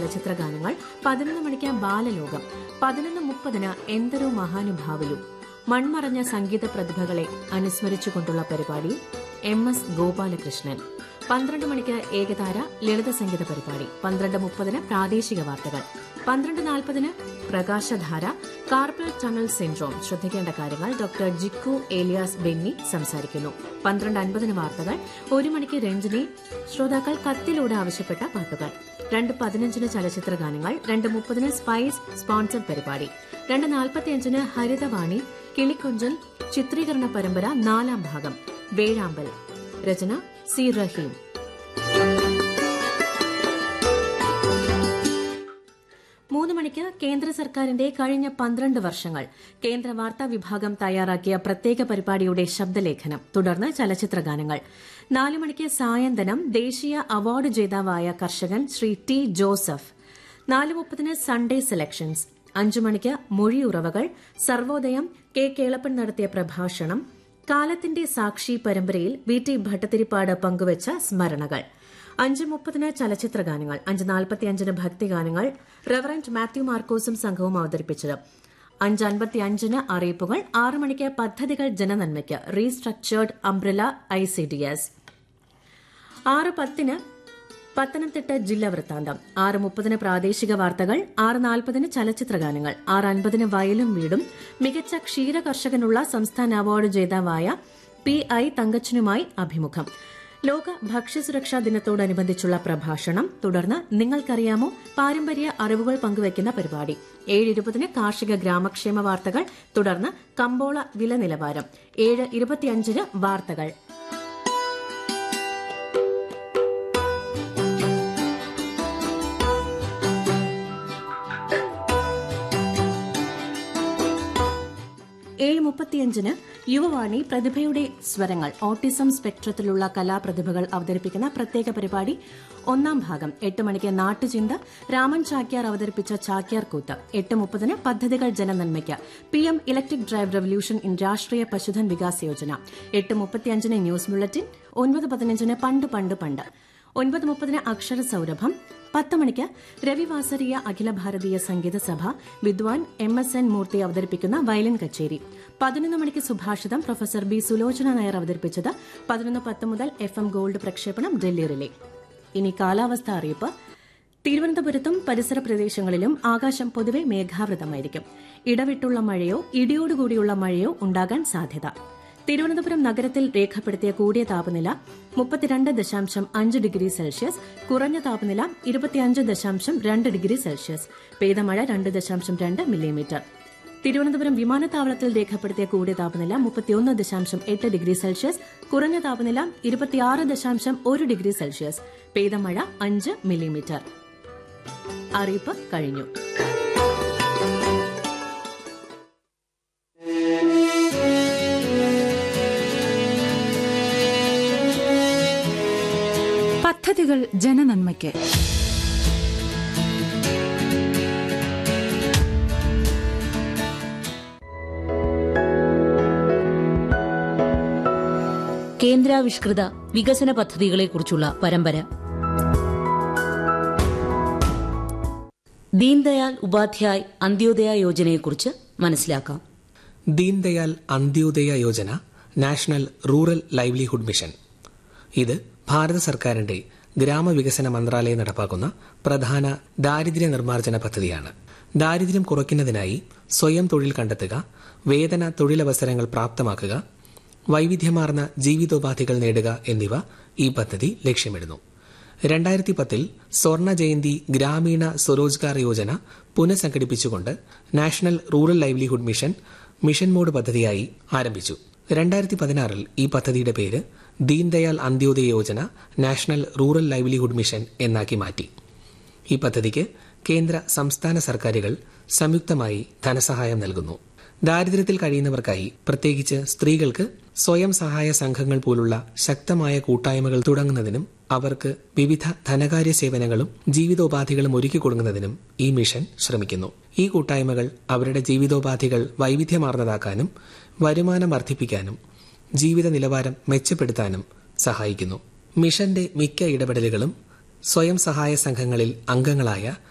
ചലച്ചിത്ര ഗാനങ്ങൾ പതിനൊന്ന് മണിക്ക് ബാലലോകം പതിനൊന്ന് മുപ്പതിന് എന്തൊരു മഹാനുഭാവിലും മൺമറഞ്ഞ സംഗീത പ്രതിഭകളെ അനുസ്മരിച്ചുകൊണ്ടുള്ള പരിപാടി എം എസ് ഗോപാലകൃഷ്ണൻ പന്ത്രണ്ട് മണിക്ക് ഏകതാര ലളിത സംഗീത പരിപാടി പന്ത്രണ്ട് മുപ്പതിന് പ്രാദേശിക വാർത്തകൾ പന്ത്രണ്ട് നാൽപ്പതിന് പ്രകാശധാര കാർപ്പൽ ടണൽ സിൻഡ്രോം ശ്രദ്ധിക്കേണ്ട കാര്യങ്ങൾ ഡോക്ടർ ജിക്കു ഏലിയാസ് ബെന്നി സംസാരിക്കുന്നു പന്ത്രണ്ട് അൻപതിന് വാർത്തകൾ ഒരു മണിക്ക് രഞ്ജിനി ശ്രോതാക്കൾ കത്തിലൂടെ ആവശ്യപ്പെട്ട പാട്ടുകൾ രണ്ട് പതിനഞ്ചിന് ചലച്ചിത്ര ഗാനങ്ങൾ രണ്ട് മുപ്പതിന് സ്പൈസ് സ്പോൺസർഡ് പരിപാടി രണ്ട് നാൽപ്പത്തിയഞ്ചിന് ഹരിതവാണി കിളിക്കൊഞ്ചൽ ചിത്രീകരണ പരമ്പര നാലാം ഭാഗം വേഴാമ്പൽ രചന സി റഹീം മൂന്ന് മണിക്ക് കേന്ദ്ര സർക്കാരിന്റെ കഴിഞ്ഞ പന്ത്രണ്ട് വർഷങ്ങൾ കേന്ദ്ര വാർത്താ വിഭാഗം തയ്യാറാക്കിയ പ്രത്യേക പരിപാടിയുടെ ശബ്ദലേഖനം തുടർന്ന് ചലച്ചിത്ര ഗാനങ്ങൾ നാല് മണിക്ക് സായന്തനം ദേശീയ അവാർഡ് ജേതാവായ കർഷകൻ ശ്രീ ടി ജോസഫ് നാല് മുപ്പതിന് സൺഡേ സെലക്ഷൻസ് അഞ്ചു മണിക്ക് മൊഴിയുറവകൾ സർവോദയം കെ കേളപ്പൻ നടത്തിയ പ്രഭാഷണം കാലത്തിന്റെ സാക്ഷി പരമ്പരയിൽ വി ടി ഭട്ടത്തിരിപ്പാട് പങ്കുവച്ച സ്മരണകൾ അഞ്ച് മുപ്പതിന് ചലച്ചിത്ര ഗാനങ്ങൾ അഞ്ച് നാൽപ്പത്തിയഞ്ചിന് ഭക്തിഗാനങ്ങൾ റവറന്റ് മാത്യു മാർക്കോസും സംഘവും അവതരിപ്പിച്ചത് അഞ്ച് അൻപത്തിയഞ്ചിന് അറിയിപ്പുകൾ ആറ് മണിക്ക് പദ്ധതികൾ ജനനന്മയ്ക്ക് restructured umbrella I C D S ആറ് പത്തിന് പത്തനംതിട്ട ജില്ലാ വൃത്താന്തം ആറ് മുപ്പതിന് പ്രാദേശിക വാർത്തകൾ ആറ് നാൽപ്പതിന് ചലച്ചിത്ര ഗാനങ്ങൾ ആറ് അൻപതിന് വയലും വീടും മികച്ച ക്ഷീര കർഷകനുള്ള സംസ്ഥാന അവാർഡ് ജേതാവായ പി ഐ തങ്കച്ചനുമായി അഭിമുഖം ലോക ഭക്ഷ്യസുരക്ഷാ ദിനത്തോടനുബന്ധിച്ചുള്ള പ്രഭാഷണം തുടർന്ന് നിങ്ങൾക്കറിയാമോ പാരമ്പര്യ അറിവുകൾ പങ്കുവയ്ക്കുന്ന പരിപാടി ഏഴ് ഇരുപതിന് കാർഷിക ഗ്രാമക്ഷേമ വാർത്തകൾ തുടർന്ന് കമ്പോള വില നിലവാരം ഏഴ് ഇരുപത്തിയഞ്ചിന് വാർത്തകൾ ഏഴ് മുപ്പത്തിയഞ്ചിന് യുവവാണി പ്രതിഭയുടെ സ്വരങ്ങൾ ഓട്ടിസം സ്പെക്ട്രത്തിലുള്ള കലാപ്രതിഭകൾ അവതരിപ്പിക്കുന്ന പ്രത്യേക പരിപാടി ഒന്നാം ഭാഗം എട്ട് മണിക്ക് നാട്ടുചിന്ത രാമൻ ചാക്യാർ അവതരിപ്പിച്ച ചാക്യാർ കൂത്ത് എട്ട് മുപ്പതിന് പദ്ധതികൾ ജനനന്മയ്ക്ക് P M electric drive revolution in Rashtriya Pashudhan Vikas Yojana എട്ട് മുപ്പത്തിയഞ്ചിന് ന്യൂസ് ബുള്ളറ്റിൻ ഒൻപത് പതിനഞ്ചിന് പണ്ട് പണ്ട് പണ്ട് ഒൻപത് മുപ്പതിന് അക്ഷര സൌരഭം പത്ത് മണിക്ക് രവിവാസരീയ അഖില ഭാരതീയ സംഗീത സഭ വിദ്വാൻ എം എസ് എൻ മൂർത്തി അവതരിപ്പിക്കുന്ന വയലിൻ കച്ചേരി പതിനൊന്ന് മണിക്ക് സുഭാഷിതം പ്രൊഫസർ ബി സുലോചന നായർ അവതരിപ്പിച്ചത് പതിനൊന്ന് പത്ത് മുതൽ എഫ് എം ഗോൾഡ് പ്രക്ഷേപണം ഡൽഹി റിലേ ഇനി കാലാവസ്ഥ അറിയിപ്പ് തിരുവനന്തപുരത്തും പരിസര പ്രദേശങ്ങളിലും ആകാശം പൊതുവെ മേഘാവൃതമായിരിക്കും ഇടവിട്ടുള്ള മഴയോ ഇടിയോടുകൂടിയുള്ള മഴയോ ഉണ്ടാകാൻ സാധ്യത തിരുവനന്തപുരം നഗരത്തിൽ രേഖപ്പെടുത്തിയ കൂടിയ താപനില മുപ്പത്തിരണ്ട് ദശാംശം അഞ്ച് ഡിഗ്രി സെൽഷ്യസ് കുറഞ്ഞ താപനില ഇരുപത്തിയഞ്ച് ദശാംശം രണ്ട് ഡിഗ്രി സെൽഷ്യസ് പെയ്ത മഴ രണ്ട് ദശാംശം രണ്ട് മില്ലിമീറ്റർ തിരുവനന്തപുരം വിമാനത്താവളത്തിൽ രേഖപ്പെടുത്തിയ കൂടിയ താപനില മുപ്പത്തിയൊന്ന് ദശാംശം എട്ട് ഡിഗ്രി സെൽഷ്യസ് കുറഞ്ഞ താപനില ഇരുപത്തിയാറ് ദശാംശം ഒരു ഡിഗ്രി സെൽഷ്യസ് പെയ്ത മഴ അഞ്ച് മില്ലിമീറ്റർ അറിയിപ്പ് കഴിഞ്ഞു പദ്ധതികൾ ജനനന്മയ്ക്ക് കേന്ദ്രാവിഷ്കൃത വികസന പദ്ധതികളെക്കുറിച്ചുള്ള പരമ്പര ദീൻദയാൽ ഉപാധ്യായ് അന്ത്യോദയ യോജനയെക്കുറിച്ച് മനസ്സിലാക്കാം Deendayal Antyodaya Yojana national rural livelihood mission ഇത് ഭാരത സർക്കാരിന്റെ ഗ്രാമവികസന മന്ത്രാലയം നടപ്പാക്കുന്ന പ്രധാന ദാരിദ്ര്യ നിർമ്മാർജ്ജന പദ്ധതിയാണ് ദാരിദ്ര്യം കുറയ്ക്കുന്നതിനായി സ്വയം തൊഴിൽ കണ്ടെത്തുക വേതന തൊഴിലവസരങ്ങൾ പ്രാപ്തമാക്കുക വൈവിധ്യമാർന്ന ജീവിതോപാധികൾ നേടുക എന്നിവ ഈ പദ്ധതി ലക്ഷ്യമിടുന്നു രണ്ടായിരത്തി പത്തിൽ സ്വർണ ജയന്തി ഗ്രാമീണ സ്വരോജ്ഗാർ യോജന പുനഃസംഘടിപ്പിച്ചുകൊണ്ട് national rural livelihood mission mission mode പദ്ധതിയായി ആരംഭിച്ചു രണ്ടായിരത്തി പതിനാറിൽ ഈ പദ്ധതിയുടെ പേര് Deendayal Antyodaya Yojana national rural livelihood mission എന്നാക്കി മാറ്റി ഈ പദ്ധതിക്ക് കേന്ദ്ര സംസ്ഥാന സർക്കാരുകൾ സംയുക്തമായി ധനസഹായം നൽകുന്നു ദാരിദ്ര്യത്തിൽ കഴിയുന്നവർക്കായി പ്രത്യേകിച്ച് സ്ത്രീകൾക്ക് സ്വയം സഹായ സംഘങ്ങൾ പോലുള്ള ശക്തമായ കൂട്ടായ്മകൾ തുടങ്ങുന്നതിനും അവർക്ക് വിവിധ ധനകാര്യ സേവനങ്ങളും ജീവിതോപാധികളും ഒരുക്കി കൊടുക്കുന്നതിനും ഈ മിഷൻ ശ്രമിക്കുന്നു ഈ കൂട്ടായ്മകൾ അവരുടെ ജീവിതോപാധികൾ വൈവിധ്യമാർന്നതാക്കാനും വരുമാനം വർദ്ധിപ്പിക്കാനും ജീവിത നിലവാരം മെച്ചപ്പെടുത്താനും സഹായിക്കുന്നു മിഷന്റെ മിക്ക ഇടപെടലുകളും സ്വയം സഹായ സംഘങ്ങളിൽ അംഗങ്ങളായ